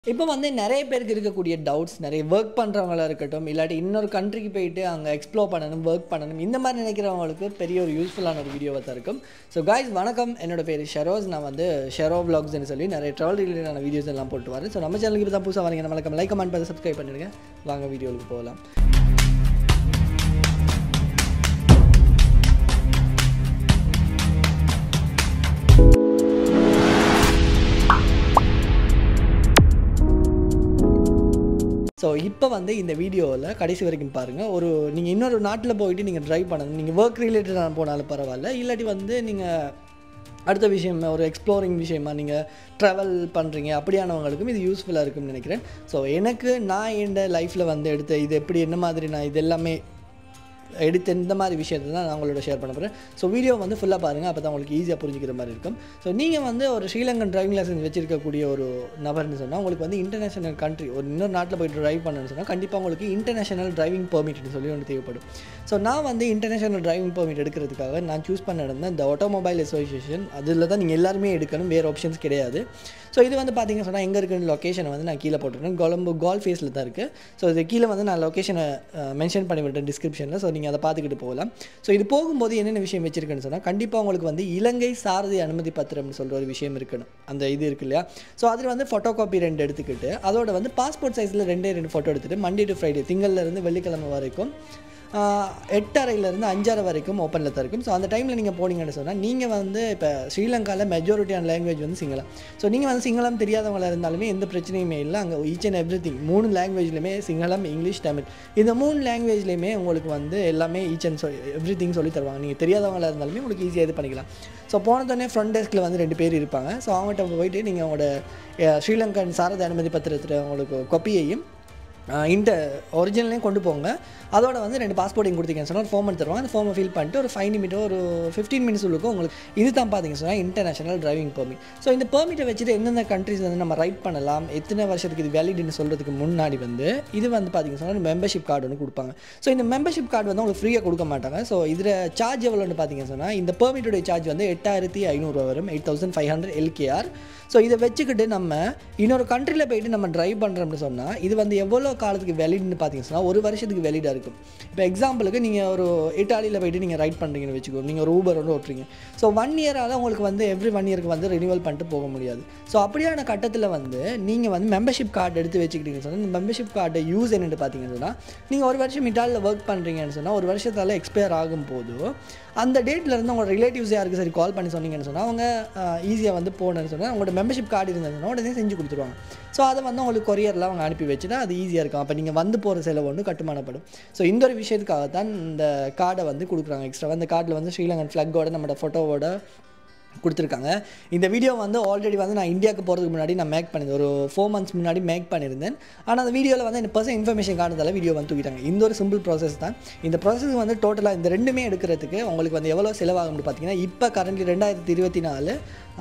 இப்போ வந்து நிறைய பேருக்கு இருக்கக்கூடிய டவுட்ஸ் நிறைய ஒர்க் பண்ணுறவங்களா இருக்கட்டும் இல்லாட்டி இன்னொரு கண்ட்ரிக்கு போயிட்டு அங்கே எக்ஸ்ப்ளோர் பண்ணணும் ஒர்க் பண்ணணும் இந்த மாதிரி நினைக்கிறவங்களுக்கு பெரிய ஒரு யூஸ்ஃபுல்லான ஒரு வீடியோவாக தான் இருக்கும் ஸோ காய்ஸ் வணக்கம் என்னோட பேர் ஷெரோஸ் நான் வந்து ஷெரோ vlogsனு சொல்லி நிறைய ட்ராவல் ரிலேட்டடான வீடியோஸ் எல்லாம் போட்டு வரேன் ஸோ நம்ம சேனலுக்கு இப்போ தான் புதுசாக வரீங்க நம்ம லைக் கமெண்ட் பண்ணி சப்ஸ்கிரைப் பண்ணிடுங்க வாங்க வீடியோவுக்கு போகலாம் ஸோ இப்போ வந்து இந்த வீடியோவில் கடைசி வரைக்கும் பாருங்கள் ஒரு நீங்கள் இன்னொரு நாட்டில் போயிட்டு நீங்கள் ட்ரைவ் பண்ணணும் நீங்கள் ஒர்க் ரிலேட்டடாக போனாலும் பரவாயில்ல இல்லாட்டி வந்து நீங்கள் அடுத்த விஷயம் ஒரு எக்ஸ்ப்ளோரிங் விஷயமா நீங்கள் ட்ராவல் பண்ணுறீங்க அப்படியானவங்களுக்கும் இது யூஸ்ஃபுல்லாக இருக்கும்னு நினைக்கிறேன் ஸோ எனக்கு நான் என் லைஃப்பில் வந்து எடுத்த இது எப்படி என்ன மாதிரி நான் இது எல்லாமே எடுத்த இந்த மாதிரி விஷயத்தை தான் நான் உங்களோட ஷேர் பண்ண போகிறேன் ஸோ வீடியோ வந்து ஃபுல்லாக பாருங்கள் அப்போ தான் உங்களுக்கு ஈஸியாக புரிஞ்சுக்கிற மாதிரி இருக்கும் ஸோ நீங்கள் வந்து ஒரு ஸ்ரீலங்கன் டிரைவிங் லைசன்ஸ் வச்சிருக்கக்கூடிய ஒரு நபர்னு சொன்னால் உங்களுக்கு வந்து இன்டர்நேஷனல் கண்ட்ரி ஒரு இன்னொரு நாட்டில் போயிட்டு ட்ரைவ் பண்ணணும்னு சொன்னால் கண்டிப்பாக உங்களுக்கு இன்டர்நேஷனல் டிரைவிங் பெர்மிட்னு சொல்லி ஒன்று தேவைப்படும் ஸோ நான் வந்து இன்டர்நேஷனல் டிரைவிங் பெர்மிட் எடுக்கிறதுக்காக நான் சூஸ் பண்ண இடம் தான் இந்த ஆட்டோமொபைல் அசோசியேஷன் அதில் தான் நீங்கள் எல்லாருமே எடுக்கணும் வேறு ஆப்ஷன்ஸ் கிடையாது ஸோ இது வந்து பார்த்தீங்க சொன்னால் எங்கே இருக்குன்னு லொக்கேஷனை வந்து நான் கீழே போட்டுருக்கேன் கொலம்பு கால் ஃபேஸில் தான் இருக்குது ஸோ இது கீழே வந்து நான் லொக்கேஷனை மென்ஷன் பண்ணி விட்டேன் டிஸ்கிரிப்ஷனில் ஸோ நீங்கள் அதை பார்த்துக்கிட்டு போகலாம் ஸோ இது போகும்போது என்னென்ன விஷயம் வச்சிருக்கேன்னு சொன்னால் கண்டிப்பாக உங்களுக்கு வந்து இலங்கை சாரதி அனுமதி பத்திரம்னு சொல்கிற ஒரு விஷயம் இருக்கணும் அந்த இது இருக்கு இல்லையா ஸோ அதில் வந்து ஃபோட்டோ காப்பி ரெண்டு எடுத்துக்கிட்டு அதோட வந்து பாஸ்போர்ட் சைஸில் ரெண்டே ரெண்டு ஃபோட்டோ எடுத்துகிட்டு மண்டே டு ஃப்ரைடே திங்கள்லேருந்து வெள்ளிக்கிழமை வரைக்கும் எட்டரைலேருந்து அஞ்சரை வரைக்கும் ஓப்பனில் தான் இருக்கும் ஸோ அந்த டைமில் நீங்கள் போனீங்கன்னு சொன்னால் நீங்கள் வந்து இப்போ ஸ்ரீலங்காவில் மெஜாரிட்டியான லாங்குவேஜ் வந்து சிங்களம் ஸோ நீங்கள் வந்து சிங்களம் தெரியாதவங்களா இருந்தாலுமே எந்த பிரச்சனையுமே இல்லை அங்கே ஈச் அண்ட் எவ்ரி திங் மூணு லாங்குவேஜ்லையுமே சிங்களம் இங்கிலீஷ் தமிழ் இந்த மூணு லாங்குவேஜ்லையுமே உங்களுக்கு வந்து எல்லாமே ஈச் அண்ட் சொல்லி எவ்ரி திங் சொல்லி தருவாங்க நீங்கள் தெரியாதவங்களா இருந்தாலுமே உங்களுக்கு ஈஸியாக இது பண்ணிக்கலாம் ஸோ போனதோடனே ஃப்ரண்ட் டெஸ்கில் வந்து ரெண்டு பேர் இருப்பாங்க ஸோ அவங்ககிட்ட போயிட்டு நீங்கள் உங்களோட அஹ், ஸ்ரீலங்கன் சாரத அனுமதி பத்திரத்தில் உங்களுக்கு கொப்பியையும் இந்த ஒரிஜினலையும் கொண்டு போங்க அதோட வந்து ரெண்டு பாஸ்போர்ட்டையும் கொடுத்தீங்கன்னு சொன்னால் ஒரு ஃபார்ம் தருவாங்க அந்த ஃபார்மை ஃபில் பண்ணிட்டு ஒரு ஃபைவ் நிமிட்டோ ஒரு ஃபிஃப்டீன் மினிட்ஸ் உள்ளுக்கு உங்களுக்கு இது தான் பார்த்தீங்க சொன்னால் இன்டர்நேஷனல் டிரைவிங் பெர்மிட் ஸோ இந்த பெர்மிட்டை வச்சுட்டு எந்தெந்த கண்ட்ரிஸ் வந்து நம்ம ரைட் பண்ணலாம் எத்தனை வருஷத்துக்கு இது வேலிட்னு சொல்கிறதுக்கு முன்னாடி வந்து இது வந்து பார்த்தீங்க சொன்னால் மெம்பர்ஷிப் கார்டு ஒன்று கொடுப்பாங்க ஸோ இந்த மெம்பர்ஷிப் கார்டு வந்து உங்களுக்கு ஃப்ரீயாக கொடுக்க மாட்டாங்க ஸோ இதில் சார்ஜ் எவ்வளோன்னு பார்த்தீங்க சொன்னால் இந்த பெர்மிட்டோடைய சார்ஜ் வந்து எட்டாயிரத்தி ஐநூறுரூவா வரும் eight thousand five hundred LKR so இதை வச்சுக்கிட்டு நம்ம இன்னொரு கண்ட்ரியில் போயிட்டு நம்ம ட்ரைவ் பண்ணுறோம்னு சொன்னால் இது வந்து எவ்வளோ காலத்துக்கு வெளிட்னு பார்த்தீங்க சொன்னால் ஒரு வருஷத்துக்கு வெளிடாக இருக்கும் இப்போ எக்ஸாம்பிளுக்கு நீங்கள் ஒரு இட்டாலியில் போயிட்டு நீங்கள் ரைட் பண்ணுறீங்கன்னு வச்சுக்கோ நீங்கள் ஒரு ஊபர் வந்து ஓட்டுறீங்க ஸோ ஒன் இயரால் உங்களுக்கு வந்து எவ்ரி ஒன் இயருக்கு வந்து ரினிவல் பண்ணிட்டு போக முடியாது ஸோ அப்படியான கட்டத்தில் வந்து நீங்கள் வந்து மெம்பர்ஷிப் கார்டு எடுத்து வச்சுக்கிட்டீங்கன்னு சொன்னால் இந்த மெம்பர்ஷிப் கார்டை யூஸ் என்னென்னு பார்த்தீங்கன்னு சொன்னால் நீங்கள் ஒரு வருஷம் இட்டாலியில் ஒர்க் பண்ணுறீங்கன்னு சொன்னால் ஒரு வருஷத்தால் எக்ஸ்பயர் ஆகும்போது அந்த டேட்டில் இருந்து உங்களோட ரிலேட்டிவ்ஸ் யாருக்கு சரி கால் பண்ணி சொன்னீங்கன்னு சொன்னால் அவங்க ஈஸியாக வந்து போகணுன்னு சொன்னால் உங்களோட மெம்பர்ஷிப் கார்டு இருந்ததுன்னா உடனே செஞ்சு கொடுத்துருவாங்க ஸோ அதை வந்து உங்களுக்கு கொரியரில் அவங்க அனுப்பி வச்சுட்டா அது ஈஸியாக இருக்கும் அப்போ நீங்கள் வந்து போகிற செலவு ஒன்று கட்டுமானப்படும் ஸோ இந்த ஒரு விஷயத்துக்காக தான் இந்த கார்டை வந்து கொடுக்குறாங்க எக்ஸ்ட்ரா அந்த கார்டில் வந்து ஸ்ரீலங்கன் ஃப்ளக்கோட நம்மளோட ஃபோட்டோவோட கொடுத்துருக்காங்க இந்த வீடியோ வந்து ஆல்ரெடி வந்து நான் இந்தியாவுக்கு போகிறதுக்கு முன்னாடி நான் மேக் பண்ணியிருந்தேன் ஒரு ஃபோர் மந்த்ஸ் முன்னாடி மேக் பண்ணியிருந்தேன் ஆனால் அந்த வீடியோவில் வந்து எனக்கு பர்சன் இன்ஃபர்மேஷன் காரணத்தால் வீடியோ வந்து தூக்கிட்டாங்க இந்த ஒரு சிம்பிள் ப்ராசஸ் தான் இந்த ப்ராசஸ் வந்து டோட்டலாக இந்த ரெண்டுமே எடுக்கிறதுக்கு உங்களுக்கு வந்து எவ்வளோ செலவாகும்னு பார்த்தீங்கன்னா இப்போ கரண்ட்லி ரெண்டாயிரத்தி இருபத்தி நாலு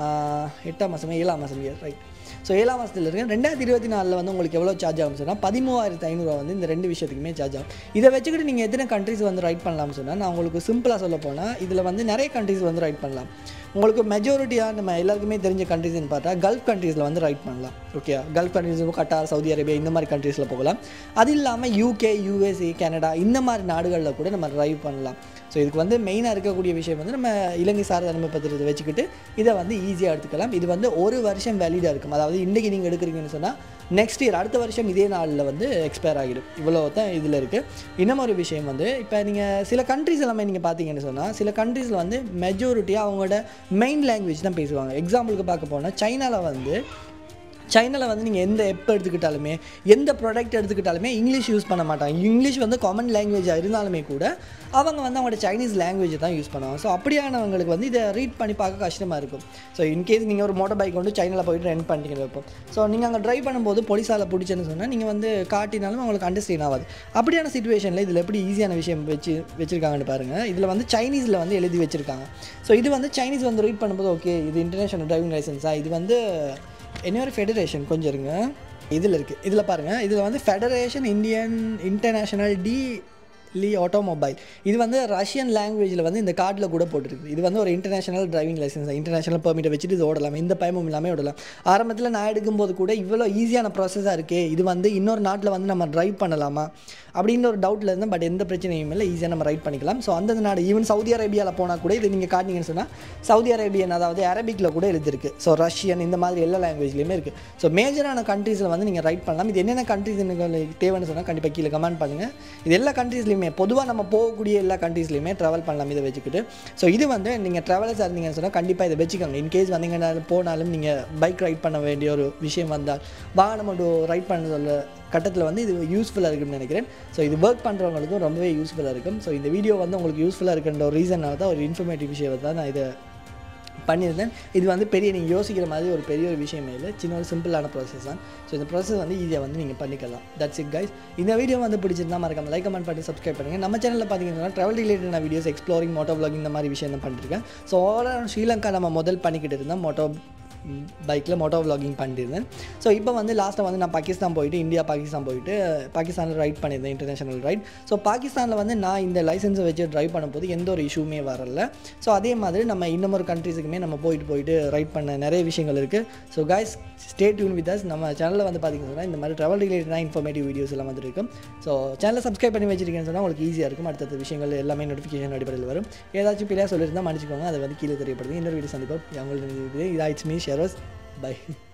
எட்டாம் மாதமே ஏழாம் மாதம் ரைட் ஸோ ஏழாம் மாதத்தில் இருக்கு ரெண்டாயிரத்தி இருபத்தி நாலில் வந்து உங்களுக்கு எவ்வளோ சார்ஜ் ஆகும் சொன்னால் பதிமூவாயிரத்து ஐநூறுரூவா வந்து இந்த ரெண்டு விஷயத்துக்குமே சார்ஜ் ஆகும் இதை வச்சுக்கிட்டு நீங்கள் எத்தனை கண்ட்ரிஸ் வந்து ரைட் பண்ணலாம்னு சொன்னால் நான் உங்களுக்கு சிம்பிளாக சொல்ல போனால் இதில் வந்து நிறைய கண்ட்ரிஸ் வந்து ரைட் பண்ணலாம் உங்களுக்கு மெஜாரிட்டியாக நம்ம எல்லாருக்குமே தெரிஞ்ச கண்ட்ரிஸ்னு பார்த்தா கல்ஃப் கண்ட்ரீஸில் வந்து ரைட் பண்ணலாம் okay gulf countries Qatar Saudi Arabia இந்த மாதிரி கண்ட்ரீஸில் போகலாம் அது இல்லாமல் யூகே யூஎஸ்ஏ கனடா இந்த மாதிரி நாடுகளில் கூட நம்ம ட்ரைவ் பண்ணலாம் ஸோ இதுக்கு வந்து மெயினாக இருக்கக்கூடிய விஷயம் வந்து நம்ம இலங்கை சாரத அனுமதி பத்திரத்தை வச்சுக்கிட்டு இதை வந்து ஈஸியாக எடுத்துக்கலாம் இது வந்து ஒரு வருஷம் வேலிடாக இருக்கும் அதாவது இன்றைக்கி நீங்கள் எடுக்கிறீங்கன்னு சொன்னால் நெக்ஸ்ட் இயர் அடுத்த வருஷம் இதே நாளில் வந்து எக்ஸ்பயர் ஆகிடும் இவ்வளோ தான் இதில் இருக்குது இன்னும் ஒரு விஷயம் வந்து இப்போ நீங்கள் சில கண்ட்ரிஸ் எல்லாமே நீங்கள் பார்த்தீங்கன்னு சொன்னால் சில கண்ட்ரீஸில் வந்து மெஜாரிட்டியாக அவங்களோட மெயின் லாங்குவேஜ் தான் பேசுவாங்க எக்ஸாம்பிளுக்கு பார்க்க போனால் சைனாவில் வந்து சைனாவில் வந்து நீங்கள் எந்த எப்போ எடுத்துக்கிட்டாலுமே எந்த ப்ராடக்ட் எடுத்துக்கிட்டாலுமே இங்கிலீஷ் யூஸ் பண்ண மாட்டாங்க இங்கிலீஷ் வந்து காமன் லாங்குவேஜாக இருந்தாலுமே கூட அவங்க வந்து அவங்களோட சைனீஸ் லாங்குவேஜை தான் யூஸ் பண்ணுவாங்க ஸோ அப்படியானவங்களுக்கு வந்து இதை ரீட் பண்ணி பார்க்க கஷ்டமாக இருக்கும் ஸோ இன்கேஸ் நீங்கள் ஒரு மோட்டர் பைக் வந்து சைனாவில் போயிட்டு ரெண்ட் பண்ணிட்டீங்கன்னு வைப்போம் ஸோ நீங்கள் அங்கே ட்ரைவ் பண்ணும்போது போலீஸால் பிடிச்சேன்னு சொன்னால் நீங்கள் வந்து காட்டினாலும் அவங்களுக்கு அண்டர்ஸ்டாண்ட் ஆகாது அப்படியான சுச்சுவேஷனில் இதில் எப்படி ஈஸியான விஷயம் வச்சு வச்சுருக்காங்கன்னு பாருங்கள் இதில் வந்து சைனீஸில் வந்து எழுதி வச்சுருக்காங்க ஸோ இது வந்து சைனீஸ் வந்து ரீட் பண்ணும்போது ஓகே இது இன்டர்நேஷனல் டிரைவிங் லைசன்ஸா இது வந்து என்ன ஒரு ஃபெடரேஷன் கொஞ்சம் இருங்க இதில் இருக்குது இதில் பாருங்கள் இதில் வந்து ஃபெடரேஷன் இந்தியன் இன்டர்நேஷனல் டி லீ ஆட்டோமொபைல் இது வந்து ரஷ்யன் லாங்குவேஜில் வந்து இந்த கார்டில் கூட போட்டிருக்கு இது வந்து ஒரு இன்டர்நேஷனல் டிரைவிங் லைசன்ஸ் இன்டர்நேஷனல் பெர்மிட்டை வச்சுட்டு இது ஓடலாம் எந்த பயமும் இல்லாமல் ஓடலாம் ஆரம்பத்தில் நான் எடுக்கும்போது கூட இவ்வளோ ஈஸியான ப்ராசஸாக இருக்கே இது வந்து இன்னொரு நாட்டில் வந்து நம்ம ட்ரைவ் பண்ணலாமா அப்படின்ற ஒரு டவுட்டில் இருந்தேன் பட் எந்த பிரச்சனையும் இல்லை ஈஸியாக நம்ம ரைட் பண்ணிக்கலாம் ஸோ அந்தந்த நாடு ஈவன் சவுதி அரேபியாவில் போனால் கூட இது நீங்கள் காட்டினீங்கன்னு சொன்னால் சவுதி அரேபியன் அதாவது அரபிக்கில் கூட எழுதிருக்கு ஸோ ரஷ்யன் இந்த மாதிரி எல்லா லாங்குவேஜ்லையுமே இருக்குது ஸோ மேஜரான கண்ட்ரீஸில் வந்து நீங்கள் ரைட் பண்ணலாம் இது என்னென்ன கண்ட்ரீஸ் உங்களுக்கு தேவைன்னு சொன்னால் கண்டிப்பாக கீழே கமெண்ட் பண்ணுங்கள் இது எல்லா கண்ட்ரீஸ்லையுமே பொதுவாக நம்ம போகக்கூடிய எல்லா கண்ட்ரீஸ்லையுமே ட்ராவல் பண்ணலாம் இதை வச்சுக்கிட்டு ஸோ இது வந்து நீங்கள் ட்ராவலர்ஸாக இருந்தீங்கன்னு சொன்னால் கண்டிப்பாக இதை வச்சுக்கோங்க இன்கேஸ் வந்தீங்கன்னா போனாலும் நீங்கள் பைக் ரைட் பண்ண வேண்டிய ஒரு விஷயம் வந்தால் வாகனம் ஒரு ரைட் பண்ண சொல்ல கட்டத்தில் வந்து இது யூஸ்ஃபுல்லாக இருக்கும்னு நினைக்கிறேன் ஸோ இது ஒர்க் பண்ணுறவங்களுக்கும் ரொம்பவே யூஸ்ஃபுல்லாக இருக்கும் ஸோ இந்த வீடியோ வந்து உங்களுக்கு யூஸ்ஃபுல்லாக இருக்குன்ற ஒரு ரீசனால தான் ஒரு இன்ஃபர்மேட்டிவ் விஷயம் தான் நான் இதை பண்ணியிருந்தேன் இது வந்து பெரிய நீங்கள் யோசிக்கிற மாதிரி ஒரு பெரிய ஒரு விஷயமே இல்லை சின்ன ஒரு சிம்பிளான ப்ராசஸ் தான் ஸோ இந்த ப்ராசஸ் வந்து ஈஸியாக வந்து நீங்கள் பண்ணிக்கலாம் தட்ஸ் இட் கைஸ் இந்த வீடியோ வந்து பிடிச்சிருந்தா மறக்காம லைக் கமெண்ட் பண்ணி சப்ஸ்கிரைப் பண்ணுங்கள் நம்ம சேனலில் பார்த்தீங்கன்னா travel related videos exploring moto vlog இந்த மாதிரி விஷயம் தான் பண்ணிருக்கேன் ஸோ ஓவரால் ஸ்ரீலங்கா நம்ம முதல் பண்ணிக்கிட்டு இருந்தோம் மோட்டோ பைக்கில் மோட்டோ vlogging பண்ணியிருந்தேன் ஸோ இப்போ வந்து லாஸ்ட்டாக வந்து நான் பாகிஸ்தான் போயிட்டு இந்தியா பாகிஸ்தான் போயிட்டு பாகிஸ்தானில் ரைட் பண்ணியிருந்தேன் இன்டர்நேஷனல் ரைட் ஸோ பாகிஸ்தானில் வந்து நான் இந்த லைசன்ஸை வச்சு ட்ரைவ் பண்ணும்போது எந்த ஒரு இஷ்யூமே வரல ஸோ அதே மாதிரி நம்ம இன்னும் ஒரு கண்ட்ரீஸுக்குமே நம்ம போயிட்டு போயிட்டு ரைட் பண்ண நிறைய விஷயங்கள் இருக்குது so guys stay tuned with us நம்ம சேனலில் வந்து பார்த்தீங்கன்னா இந்த மாதிரி ட்ராவல் ரிலேட்டடாக இன்ஃபர்மேட்டிவ் வீடியோஸ் எல்லாம் வந்து இருக்கும் ஸோ சேனலை சப்ஸ்கிரைப் பண்ணி வச்சிருக்கேன்னு சொன்னால் உங்களுக்கு ஈஸியாக இருக்கும் அடுத்தடுத்த விஷயங்கள் எல்லாமே நோட்டிஃபிகேஷன் அடிப்படையில் வரும் ஏதாச்சும் பிள்ளையாக சொல்லியிருந்தால் மன்னிச்சுக்கோங்க அதை வந்து கீழே தெரியப்படுது இன்னொரு வீடியோ சந்திப்போம் அவங்களுக்கு இது இதாயிடுச்சு மீ ஷெரோஸ் பை